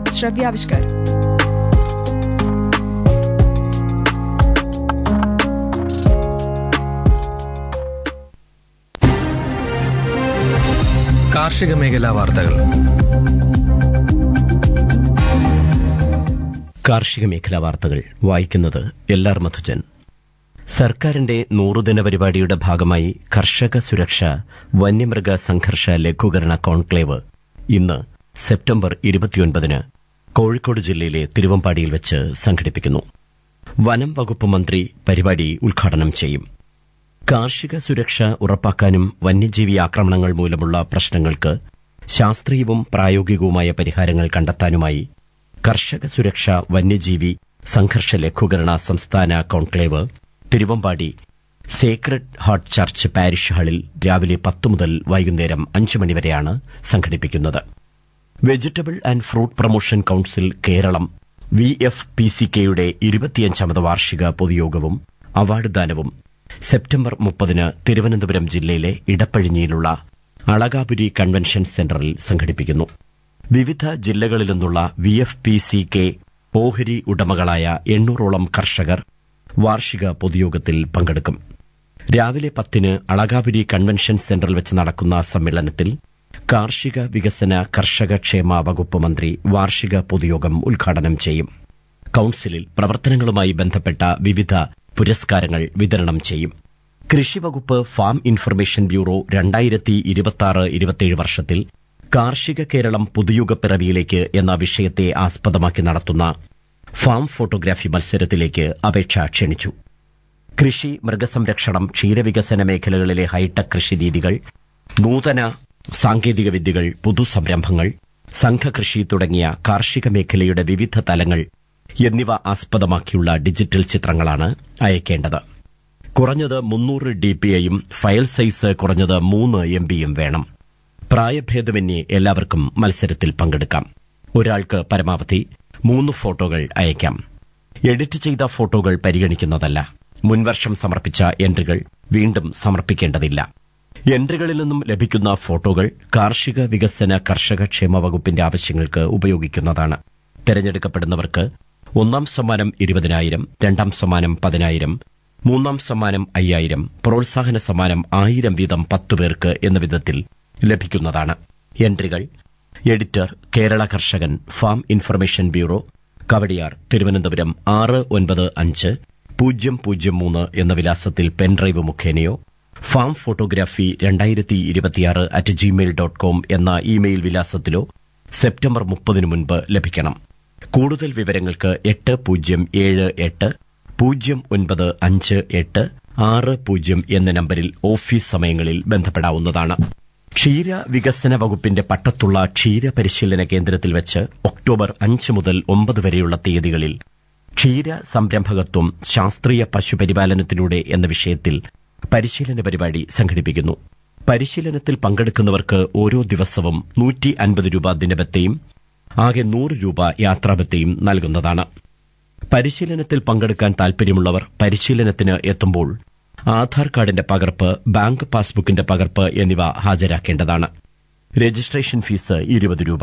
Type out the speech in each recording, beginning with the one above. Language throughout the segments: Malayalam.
ശ്രവ്യാവിഷ്കാർ കാർഷിക മേഖലാ വാർത്തകൾ കാർഷിക മേഖലാ വാർത്തകൾ വായിക്കുന്നത് എല്ലാർ മധുജൻ സർക്കാരിന്റെ നൂറുദിന പരിപാടിയുടെ ഭാഗമായി കർഷക സുരക്ഷ വന്യമൃഗ സംഘർഷ ലഘൂകരണ കോൺക്ലേവ് ഇന്ന് സെപ്റ്റംബർ ഇരുപത്തിയൊൻപതിന് കോഴിക്കോട് ജില്ലയിലെ തിരുവമ്പാടിയിൽ വെച്ച് സംഘടിപ്പിക്കുന്നു വനം വകുപ്പ് മന്ത്രി പരിപാടി ഉദ്ഘാടനം ചെയ്യും കാർഷിക സുരക്ഷ ഉറപ്പാക്കാനും വന്യജീവി ആക്രമണങ്ങൾ മൂലമുള്ള പ്രശ്നങ്ങൾക്ക് ശാസ്ത്രീയവും പ്രായോഗികവുമായ പരിഹാരങ്ങൾ കണ്ടെത്താനുമായി കർഷക സുരക്ഷ വന്യജീവി സംഘർഷ ലഘൂകരണ സംസ്ഥാന conclave Thiruvambady sacred heart church parish ഹാളിൽ രാവിലെ പത്ത് മുതൽ വൈകുന്നേരം അഞ്ച് മണിവരെയാണ് സംഘടിപ്പിക്കുന്നത് vegetable and fruit promotion council Keralam V F P C കെയുടെ ഇരുപത്തിയഞ്ചാമത് വാർഷിക പൊതുയോഗവും അവാർഡ് ദാനവും സെപ്റ്റംബർ മുപ്പതിന് തിരുവനന്തപുരം ജില്ലയിലെ ഇടപ്പഴിഞ്ഞിയിലുള്ള അളകാപുരി കൺവെൻഷൻ സെന്ററിൽ സംഘടിപ്പിക്കുന്നു വിവിധ ജില്ലകളിൽ നിന്നുള്ള V F P C K ഓഹരി ഉടമകളായ എണ്ണൂറോളം കർഷകർ വാർഷിക പൊതുയോഗത്തിൽ പങ്കെടുക്കും രാവിലെ പത്തിന് അളകാപുരി കൺവെൻഷൻ സെന്ററിൽ വെച്ച് നടക്കുന്ന സമ്മേളനത്തിൽ കാർഷിക വികസന കർഷക ക്ഷേമ വകുപ്പ് മന്ത്രി വാർഷിക പൊതുയോഗം ഉദ്ഘാടനം ചെയ്യും കൌൺസിലിൽ പ്രവർത്തനങ്ങളുമായി ബന്ധപ്പെട്ട വിവിധ പുരസ്കാരങ്ങൾ വിതരണം ചെയ്യും കൃഷിവകുപ്പ് ഫാം ഇൻഫർമേഷൻ ബ്യൂറോ രണ്ടായിരത്തി ഇരുപത്തിയാറ് ഇരുപത്തിയേഴ് വർഷത്തിൽ കാർഷിക കേരളം പുതുയുഗ പിറവിയിലേക്ക് എന്ന വിഷയത്തെ ആസ്പദമാക്കി നടത്തുന്ന ഫാം ഫോട്ടോഗ്രാഫി മത്സരത്തിലേക്ക് അപേക്ഷ ക്ഷണിച്ചു കൃഷി മൃഗസംരക്ഷണം ക്ഷീരവികസന മേഖലകളിലെ ഹൈടെക് കൃഷിരീതികൾ നൂതന സാങ്കേതിക വിദ്യകൾ പുതുസംരംഭങ്ങൾ സംഘകൃഷി തുടങ്ങിയ കാർഷിക മേഖലയുടെ വിവിധ തലങ്ങൾ എന്നിവ ആസ്പദമാക്കിയുള്ള ഡിജിറ്റൽ ചിത്രങ്ങളാണ് അയക്കേണ്ടത് കുറഞ്ഞത് മുന്നൂറ് ഡി പി ഐയും ഫയൽ സൈസ് കുറഞ്ഞത് മൂന്ന് എം ബിയും വേണം പ്രായഭേദമന്യേ എല്ലാവർക്കും മത്സരത്തിൽ പങ്കെടുക്കാം ഒരാൾക്ക് പരമാവധി മൂന്ന് ഫോട്ടോകൾ അയക്കാം എഡിറ്റ് ചെയ്ത ഫോട്ടോകൾ പരിഗണിക്കുന്നതല്ല മുൻവർഷം സമർപ്പിച്ച എൻട്രികൾ വീണ്ടും സമർപ്പിക്കേണ്ടതില്ല എൻട്രികളിൽ നിന്നും ലഭിക്കുന്ന ഫോട്ടോകൾ കാർഷിക വികസന കർഷക ക്ഷേമ വകുപ്പിന്റെ ആവശ്യങ്ങൾക്ക് ഉപയോഗിക്കുന്നതാണ് തെരഞ്ഞെടുക്കപ്പെടുന്നവർക്ക് ഒന്നാം സമ്മാനം ഇരുപതിനായിരം രണ്ടാം സമ്മാനം പതിനായിരം മൂന്നാം സമ്മാനം അയ്യായിരം പ്രോത്സാഹന സമ്മാനം ആയിരം വീതം പത്തു പേർക്ക് എന്ന വിധത്തിൽ ലഭിക്കുന്നതാണ് എൻട്രികൾ editor Kerala Karshakan farm information bureau Kawdiar Thiruvananthapuram ആറ് ഒൻപത് അഞ്ച് പൂജ്യം പൂജ്യം മൂന്ന് എന്ന വിലാസത്തിൽ പെൻഡ്രൈവ് മുഖേനയോ ഫാം ഫോട്ടോഗ്രാഫി രണ്ടായിരത്തി ഇരുപത്തിയാറ് അറ്റ് ജിമെയിൽ ഡോട്ട് കോം എന്ന ഇമെയിൽ വിലാസത്തിലോ സെപ്റ്റംബർ മുപ്പതിനു മുൻപ് ലഭിക്കണം കൂടുതൽ വിവരങ്ങൾക്ക് എട്ട് പൂജ്യം ഏഴ് എട്ട് പൂജ്യം ഒൻപത് അഞ്ച് എട്ട് ആറ് പൂജ്യം എന്ന നമ്പരിൽ ഓഫീസ് സമയങ്ങളിൽ ബന്ധപ്പെടാവുന്നതാണ് ക്ഷീര വികസന വകുപ്പിന്റെ പട്ടത്തുള്ള ക്ഷീര പരിശീലന കേന്ദ്രത്തിൽ വെച്ച് ഒക്ടോബർ അഞ്ച് മുതൽ ഒമ്പത് വരെയുള്ള തീയതികളിൽ ക്ഷീര സംരംഭകത്വം ശാസ്ത്രീയ പശുപരിപാലനത്തിലൂടെ എന്ന വിഷയത്തിൽ പരിശീലന പരിപാടി സംഘടിപ്പിക്കുന്നു പരിശീലനത്തിൽ പങ്കെടുക്കുന്നവർക്ക് ഓരോ ദിവസവും നൂറ്റി അൻപത് രൂപ ദിനബത്തെയും ആകെ നൂറ് രൂപ യാത്രാബത്തെയും നൽകുന്നതാണ് പരിശീലനത്തിൽ പങ്കെടുക്കാൻ താൽപര്യമുള്ളവർ പരിശീലനത്തിന് എത്തുമ്പോൾ ആധാർ കാർഡിന്റെ പകർപ്പ് ബാങ്ക് പാസ്ബുക്കിന്റെ പകർപ്പ് എന്നിവ ഹാജരാക്കേണ്ടതാണ് രജിസ്ട്രേഷൻ ഫീസ് ഇരുപത് രൂപ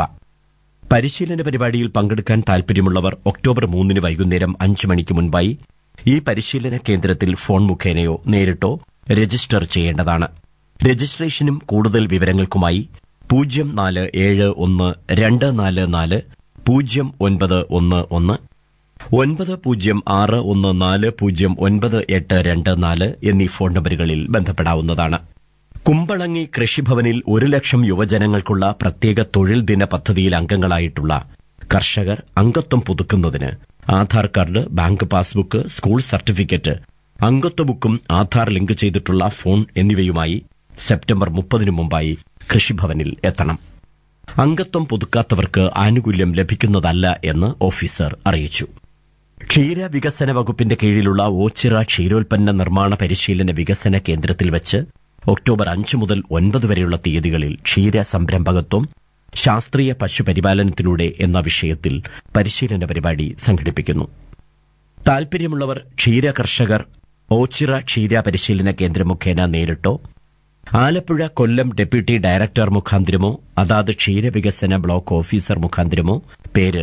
പരിശീലന പരിപാടിയിൽ പങ്കെടുക്കാൻ താൽപര്യമുള്ളവർ ഒക്ടോബർ മൂന്നിന് വൈകുന്നേരം അഞ്ച് മണിക്ക് മുൻപായി ഈ പരിശീലന കേന്ദ്രത്തിൽ ഫോൺ മുഖേനയോ നേരിട്ടോ രജിസ്റ്റർ ചെയ്യേണ്ടതാണ് രജിസ്ട്രേഷനും കൂടുതൽ വിവരങ്ങൾക്കുമായി പൂജ്യം നാല് ഏഴ് ഒന്ന് രണ്ട് നാല് നാല് പൂജ്യം ഒൻപത് ഒന്ന് ഒന്ന് ഒൻപത് പൂജ്യം ആറ് ഒന്ന് നാല് പൂജ്യം ഒൻപത് എട്ട് രണ്ട് നാല് എന്നീ ഫോൺ നമ്പറുകളിൽ ബന്ധപ്പെടാവുന്നതാണ് കുമ്പളങ്ങി കൃഷിഭവനിൽ ഒരു ലക്ഷം യുവജനങ്ങൾക്കുള്ള പ്രത്യേക തൊഴിൽ ദിന പദ്ധതിയിൽ അംഗങ്ങളായിട്ടുള്ള കർഷകർ അംഗത്വം പുതുക്കുന്നതിന് Aadhaar card bank passbook school certificate അംഗത്വ ബുക്കും ആധാർ ലിങ്ക് ചെയ്തിട്ടുള്ള ഫോൺ എന്നിവയുമായി സെപ്റ്റംബർ മുപ്പതിനു മുമ്പായി കൃഷിഭവനിൽ എത്തണം അംഗത്വം പുതുക്കാത്തവർക്ക് ആനുകൂല്യം ലഭിക്കുന്നതല്ല എന്ന് ഓഫീസർ അറിയിച്ചു ക്ഷീര വികസന വകുപ്പിന്റെ കീഴിലുള്ള ഓച്ചിറ ക്ഷീരോൽപ്പന്ന നിർമ്മാണ പരിശീലന വികസന കേന്ദ്രത്തിൽ വെച്ച് ഒക്ടോബർ അഞ്ച് മുതൽ ഒൻപത് വരെയുള്ള തീയതികളിൽ ക്ഷീര സംരംഭകത്വം ശാസ്ത്രീയ പശുപരിപാലനത്തിലൂടെ എന്ന വിഷയത്തിൽ പരിശീലന പരിപാടി സംഘടിപ്പിക്കുന്നു താൽപര്യമുള്ളവർ ക്ഷീര കർഷകർ ഓച്ചിറ ക്ഷീര പരിശീലന കേന്ദ്രം മുഖേന നേരിട്ടോ ആലപ്പുഴ കൊല്ലം ഡെപ്യൂട്ടി ഡയറക്ടർ മുഖാന്തിരമോ അതാത് ക്ഷീരവികസന ബ്ലോക്ക് ഓഫീസർ മുഖാന്തിരമോ പേര്